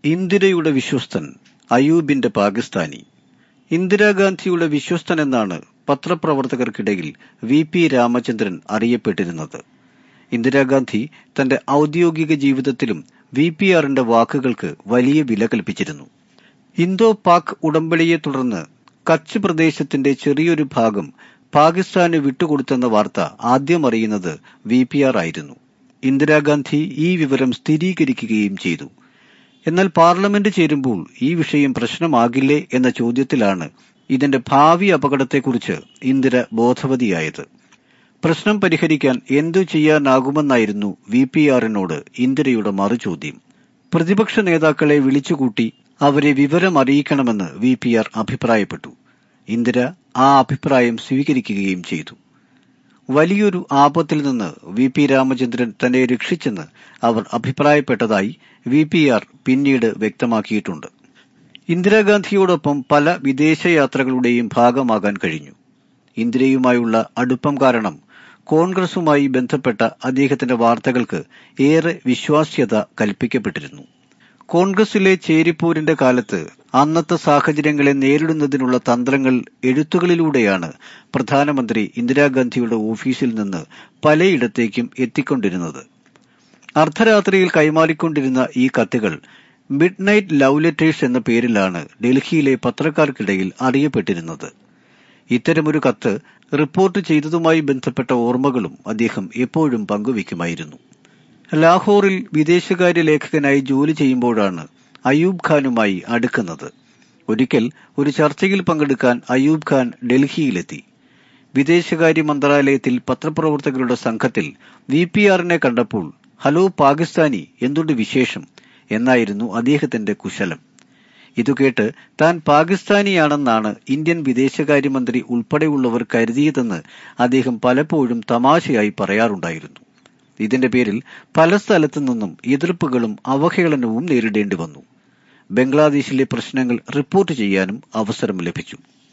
ഇന്ദിരയുടെ വിശ്വസ്തൻ അയൂബിന്റെ പാകിസ്ഥാനി ഇന്ദിരാഗാന്ധിയുടെ വിശ്വസ്തൻ എന്നാണ് പത്രപ്രവർത്തകർക്കിടയിൽ വി പി രാമചന്ദ്രൻ അറിയപ്പെട്ടിരുന്നത് ഇന്ദിരാഗാന്ധി തന്റെ ഔദ്യോഗിക ജീവിതത്തിലും വി പി ആറിന്റെ വാക്കുകൾക്ക് വലിയ വില കൽപ്പിച്ചിരുന്നു ഇന്തോ പാക് ഉടമ്പടിയെ തുടർന്ന് കച്ച് പ്രദേശത്തിന്റെ ചെറിയൊരു ഭാഗം പാകിസ്ഥാന് വിട്ടുകൊടുത്തെന്ന വാർത്ത ആദ്യം അറിയുന്നത് വി പി ആർ ആയിരുന്നു ഇന്ദിരാഗാന്ധി ഈ വിവരം സ്ഥിരീകരിക്കുകയും ചെയ്തു എന്നാൽ പാർലമെന്റ് ചേരുമ്പോൾ ഈ വിഷയം പ്രശ്നമാകില്ലേ എന്ന ചോദ്യത്തിലാണ് ഇതിന്റെ ഭാവി അപകടത്തെക്കുറിച്ച് ഇന്ദിര ബോധവതിയായത് പ്രശ്നം പരിഹരിക്കാൻ എന്തു ചെയ്യാനാകുമെന്നായിരുന്നു വി പി ആറിനോട് ഇന്ദിരയുടെ മറുചോദ്യം പ്രതിപക്ഷ നേതാക്കളെ വിളിച്ചുകൂട്ടി അവരെ വിവരം അറിയിക്കണമെന്ന് വി പി ആർ അഭിപ്രായപ്പെട്ടു ഇന്ദിര ആ അഭിപ്രായം സ്വീകരിക്കുകയും ചെയ്തു വലിയൊരു ആപത്തിൽ നിന്ന് വി പി രാമചന്ദ്രൻ തന്നെ രക്ഷിച്ചെന്ന് അവർ അഭിപ്രായപ്പെട്ടതായി വി പി ആർ പിന്നീട് വ്യക്തമാക്കിയിട്ടുണ്ട് ഇന്ദിരാഗാന്ധിയോടൊപ്പം പല വിദേശയാത്രകളുടെയും ഭാഗമാകാൻ കഴിഞ്ഞു ഇന്ദിരയുമായുള്ള അടുപ്പം കാരണം കോൺഗ്രസുമായി ബന്ധപ്പെട്ട അദ്ദേഹത്തിന്റെ വാർത്തകൾക്ക് ഏറെ വിശ്വാസ്യത കൽപ്പിക്കപ്പെട്ടിരുന്നു കോൺഗ്രസിലെ ചേരിപ്പോരിന്റെ കാലത്ത് അന്നത്തെ സാഹചര്യങ്ങളെ നേരിടുന്നതിനുള്ള തന്ത്രങ്ങൾ എഴുത്തുകളിലൂടെയാണ് പ്രധാനമന്ത്രി ഇന്ദിരാഗാന്ധിയുടെ ഓഫീസിൽ നിന്ന് പലയിടത്തേക്കും എത്തിക്കൊണ്ടിരുന്നത് അർദ്ധരാത്രിയിൽ കൈമാറിക്കൊണ്ടിരുന്ന ഈ കത്തുകൾ മിഡ് നൈറ്റ് ലവ് ലെറ്റേഴ്സ് എന്ന പേരിലാണ് ഡൽഹിയിലെ പത്രക്കാർക്കിടയിൽ അറിയപ്പെട്ടിരുന്നത് ഇത്തരമൊരു കത്ത് റിപ്പോർട്ട് ചെയ്തതുമായി ബന്ധപ്പെട്ട ഓർമ്മകളും അദ്ദേഹം എപ്പോഴും പങ്കുവയ്ക്കുമായിരുന്നു ലാഹോറിൽ വിദേശകാര്യ ലേഖകനായി ജോലി ചെയ്യുമ്പോഴാണ് അയൂബ് ഖാനുമായി അടുക്കുന്നത് ഒരിക്കൽ ഒരു ചർച്ചയിൽ പങ്കെടുക്കാൻ അയൂബ് ഖാൻ ഡൽഹിയിലെത്തി വിദേശകാര്യ മന്ത്രാലയത്തിൽ പത്രപ്രവർത്തകരുടെ സംഘത്തിൽ വി പി ആറിനെ കണ്ടപ്പോൾ ഹലോ പാകിസ്ഥാനി എന്തുണ്ട് വിശേഷം എന്നായിരുന്നു അദ്ദേഹത്തിന്റെ കുശലം ഇതുകേട്ട് താൻ പാകിസ്ഥാനിയാണെന്നാണ് ഇന്ത്യൻ വിദേശകാര്യമന്ത്രി ഉൾപ്പെടെയുള്ളവർ കരുതിയതെന്ന് അദ്ദേഹം പലപ്പോഴും തമാശയായി പറയാറുണ്ടായിരുന്നു ഇതിന്റെ പേരിൽ പല സ്ഥലത്തു നിന്നും എതിർപ്പുകളും അവഹേളനവും നേരിടേണ്ടി വന്നു ബംഗ്ലാദേശിലെ പ്രശ്നങ്ങൾ റിപ്പോർട്ട് ചെയ്യാനും അവസരം ലഭിച്ചു